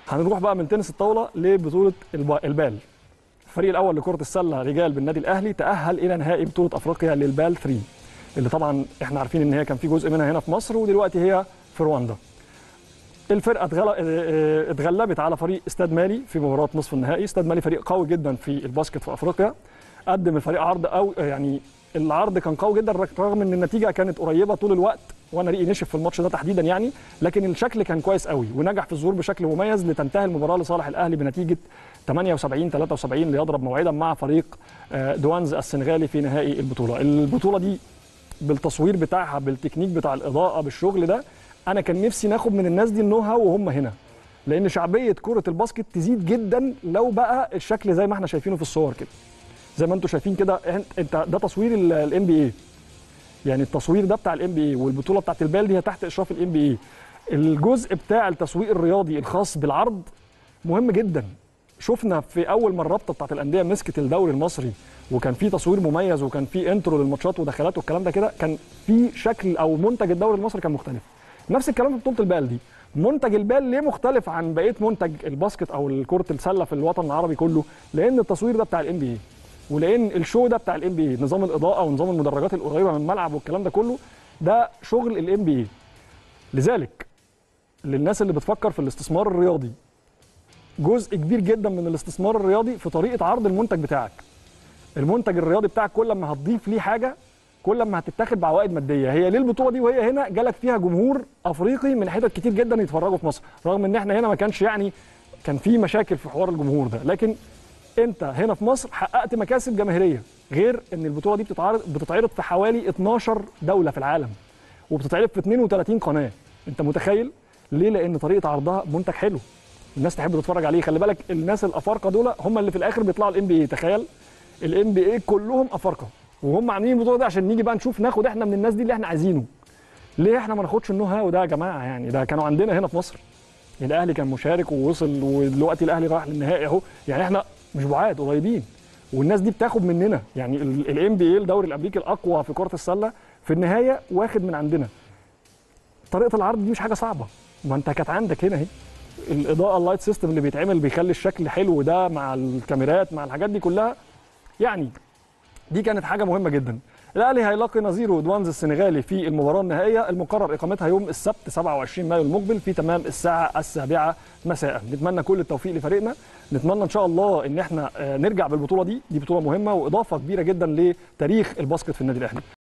هنروح بقى من تنس الطاوله لبطوله الب- البال الفريق الاول لكره السله رجال بالنادي الاهلي تاهل الى نهائي بطوله افريقيا للبال 3 اللي طبعا احنا عارفين ان هي كان في جزء منها هنا في مصر ودلوقتي هي في رواندا الفرقه اتغل- اه- اه- اتغلبت على فريق استاد مالي في مباراه نصف النهائي استاد مالي فريق قوي جدا في الباسكت في افريقيا قدم الفريق عرض او يعني العرض كان قوي جدا رغم ان النتيجه كانت قريبه طول الوقت وانا ريقي نشف في الماتش ده تحديدا يعني لكن الشكل كان كويس قوي ونجح في الظهور بشكل مميز لتنتهي المباراه لصالح الاهلي بنتيجه 78 73 ليضرب موعدا مع فريق اه، دوانز السنغالي في نهائي البطوله البطوله دي بالتصوير بتاعها بالتكنيك بتاع الاضاءه بالشغل ده انا كان نفسي ناخد من الناس دي النو هاو وهم هنا لان شعبيه كره الباسكت تزيد جدا لو بقى الشكل زي ما احنا شايفينه في الصور كده زي ما انتم شايفين كده إحنا- انت ده تصوير الام بي اي يعني التصوير ده بتاع الام بي اي والبطوله بتاعت البال دي هي تحت اشراف الام بي اي الجزء بتاع التسويق الرياضي الخاص بالعرض مهم جدا شفنا في اول ما الرابطه بتاعت الانديه مسكت الدوري المصري وكان في تصوير مميز وكان في انترو للماتشات ودخلات والكلام ده كده كان في شكل او منتج الدوري المصري كان مختلف نفس الكلام في بطوله البال دي منتج البال ليه مختلف عن بقيه منتج الباسكت او كره السله في الوطن العربي كله لان التصوير ده بتاع الام بي اي ولان الشو ده بتاع الام بي اي نظام الاضاءه ونظام المدرجات القريبه من الملعب والكلام ده كله ده شغل الام بي اي لذلك للناس اللي بتفكر في الاستثمار الرياضي جزء كبير جدا من الاستثمار الرياضي في طريقه عرض المنتج بتاعك المنتج الرياضي بتاعك كل ما هتضيف ليه حاجه كل ما هتتاخد بعوائد ماديه هي ليه البطوله دي وهي هنا جالك فيها جمهور افريقي من حتت كتير جدا يتفرجوا في مصر رغم ان احنا هنا ما كانش يعني كان في مشاكل في حوار الجمهور ده لكن انت هنا في مصر حققت مكاسب جماهيريه غير ان البطوله دي بتتعرض بتتعرض في حوالي 12 دوله في العالم وبتتعرض في 32 قناه انت متخيل ليه لان طريقه عرضها منتج حلو الناس تحب تتفرج عليه خلي بالك الناس الافارقه دول هم اللي في الاخر بيطلعوا الام بي اي تخيل الام بي اي كلهم افارقه وهم عاملين البطوله دي عشان نيجي بقى نشوف ناخد احنا من الناس دي اللي احنا عايزينه ليه احنا ما ناخدش النو هاو ده يا جماعه يعني ده كانوا عندنا هنا في مصر الاهلي كان مشارك ووصل ودلوقتي الاهلي راح للنهائي اهو يعني احنا مش بعاد قريبين والناس دي بتاخد مننا يعني الام بي اي الدوري الامريكي الاقوى في كره السله في النهايه واخد من عندنا طريقه العرض دي مش حاجه صعبه ما انت كانت عندك هنا اهي الاضاءه اللايت سيستم اللي بيتعمل بيخلي الشكل حلو ده مع الكاميرات مع الحاجات دي كلها يعني دي كانت حاجه مهمه جدا الاهلي هيلاقي نظيره دوانز السنغالي في المباراه النهائيه المقرر اقامتها يوم السبت 27 مايو المقبل في تمام الساعه السابعه مساء نتمنى كل التوفيق لفريقنا نتمنى ان شاء الله ان احنا آه، نرجع بالبطوله دي دي بطوله مهمه واضافه كبيره جدا لتاريخ الباسكت في النادي الاهلي